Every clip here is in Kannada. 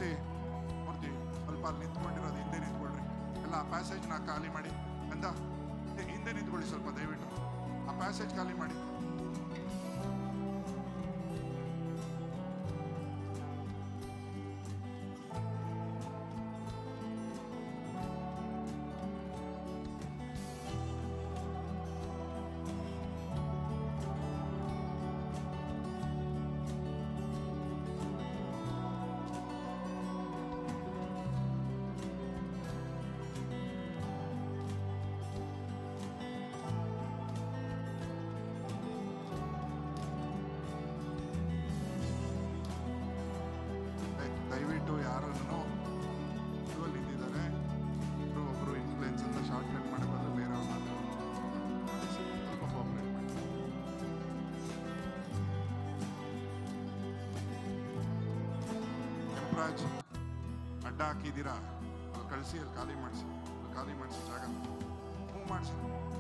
ಮೂರ್ತಿ ಮೂರ್ತಿ ಸ್ವಲ್ಪ ಅಲ್ಲಿ ನಿಂತ್ಕೊಂಡಿರೋದು ಹಿಂದೆ ನಿಂತ್ಕೊಳ್ರಿ ಎಲ್ಲ ಆ ಪ್ಯಾಸೇಜ್ನ ಖಾಲಿ ಮಾಡಿ ಎಂದ ಹಿಂದೆ ನಿಂತ್ಕೊಳ್ಳಿ ಸ್ವಲ್ಪ ದಯವಿಟ್ಟು ಆ ಪ್ಯಾಸೇಜ್ ಖಾಲಿ ಮಾಡಿ ದಯ- ದಯವಿಟ್ಟು ಯಾರನ್ನು ಅಲ್ಲಿ ನಿಂತಿದ್ದಾರೆ ಒಬ್ರು ಒಬ್ರು ಇನ್ಫ್ಲೂಯೆನ್ಸ್ ಅಂತ ಶಾರ್ಟ್ ಕಟ್ ಮಾಡಿ ಬಂದ್ರೆ ಬೇರೆ ಸ್ವಲ್ಪ ಕೋಆಪರೇಟ್ ಮಾಡಿ ಕೆಂಪರಾಜ್ ಅಡ್ಡ ಹಾಕಿದ್ದೀರಾ ಅಲ್ಲಿ ಕಳಿಸಿ ಅಲ್ಲಿ ಖಾಲಿ ಮಾಡಿಸಿ ಅಲ್ಲಿ ಖಾಲಿ ಮಾಡಿಸಿ ಜಾಗ ಮೂವ್ ಮಾಡಿಸಿ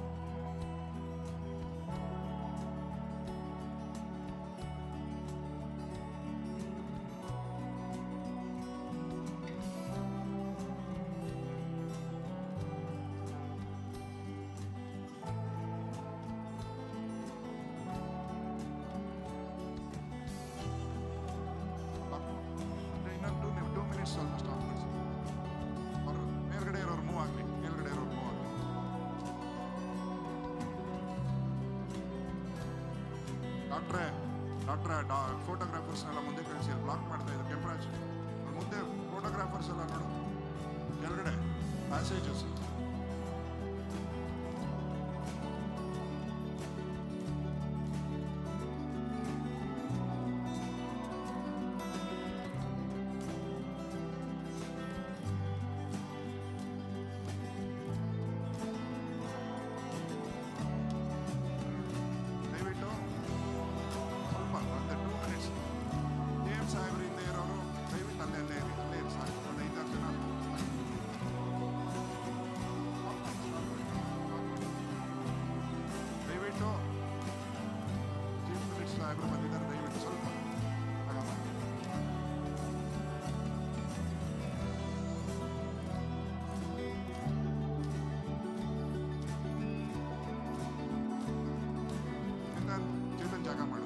ಅಂದ್ರೆ ಇನ್ನೊಂದು ನೀವು ಟೂ ಮಿನಿಟ್ಸ್ ಸ್ವಲ್ಪ ಸ್ಟಾಪ್ ಮಾಡಿಸಿ ಅವರು ಮೇಲ್ಗಡೆ ಇರೋರು ಮೂವ್ ಆಗಲಿ ಮೇಲ್ಗಡೆ ಇರೋರು ಮೂವ್ ಆಗಲಿ ಡಾಕ್ಟ್ರೇ ಡಾಕ್ಟ್ರೇ ಡಾ ಫೋಟೋಗ್ರಾಫರ್ಸ್ನೆಲ್ಲ ಮುಂದೆ ಕಳಿಸಿ ಬ್ಲಾಕ್ ಮಾಡ್ತಾ ಇದ್ದಾರೆ ಕೆಂಪರಾಜ್ ಅವ್ರ ಮುಂದೆ ಫೋಟೋಗ್ರಾಫರ್ಸ್ ಎಲ್ಲ ನೋಡು ಕೆಳಗಡೆ ಪ್ಯಾಸೇಜಸ್ ದಯವಿಟ್ಟು ಸ್ವಲ್ಪ ಒಂದು ಟೂ ಮಿನಿಟ್ಸ್ ಏಮ್ ಸಾಹೇಬ್ರು ಹಿಂದೆ ಇರೋರು ದಯವಿಟ್ಟು ಅಲ್ಲೇ ಅಲ್ಲೇ ಇರಿ ಅಲ್ಲೇ ಇರಿ ಸಾಕು ಒಂದು ಐದಾರು ಜನ ದಯವಿಟ್ಟು ಚೀಫ್ ಮಿನಿಸ್ಟರ್ ಸಾಹೇಬ್ರು ಬಂದಿದ್ದಾರೆ ದಯವಿಟ್ಟು ಸ್ವಲ್ಪ ಜಾಗ ಮಾಡಿ. ಚೇತನ್ ಚೇತನ್ ಜಾಗ ಮಾಡು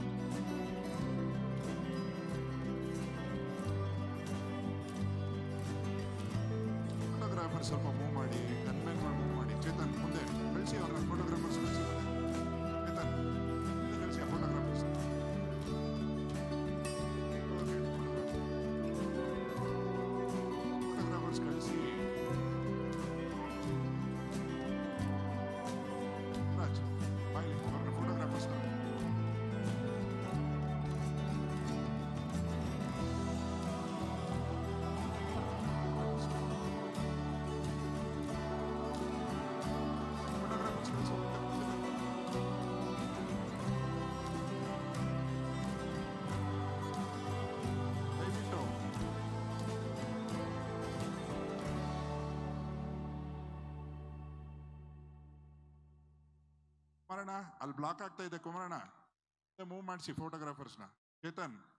ಫೋಟೋಗ್ರಾಫರ್ ಸ್ವಲ್ಪ ಮೂವ್ ಮಾಡಿ ಗನ್ಮ್ಯಾನ್ಗಳು ಮೂವ್ ಮಾಡಿ ಚೇತನ್ ಮುಂದೆ ಕಳಿಸಿ ಅವ್ರನ್ನ ಫೋಟೋಗ್ರಾಫರ್ಸ್ ಕಳಿಸಿ ಚೇತನ್ ಮುಂದೆ ಕಳಿಸಿ ಆ ಫೋಟೋಗ್ರಾಫರ್ಸ್ ಫೋಟೋಗ್ರಾಫರ್ಸ್ ಕಳಿಸಿ ರಾಜ್ ಬಾಯ್ಲಿ ಅವ್ರನ್ನ ಫೋಟೋಗ್ರಾಫರ್ಸ್ ಫೋಟೋಗ್ರಾಫರ್ಸ್ ಕಳಿಸಿ ದಯವಿಟ್ಟು ಕುಮಾರಣ್ಣ ಅಲ್ಲಿ ಬ್ಲಾಕ್ ಆಗ್ತಾ ಇದೆ ಕುಮಾರಣ್ಣ ಮೂವ್ ಮಾಡಿಸಿ ಫೋಟೋಗ್ರಾಫರ್ಸ್ನ ಚೇತನ್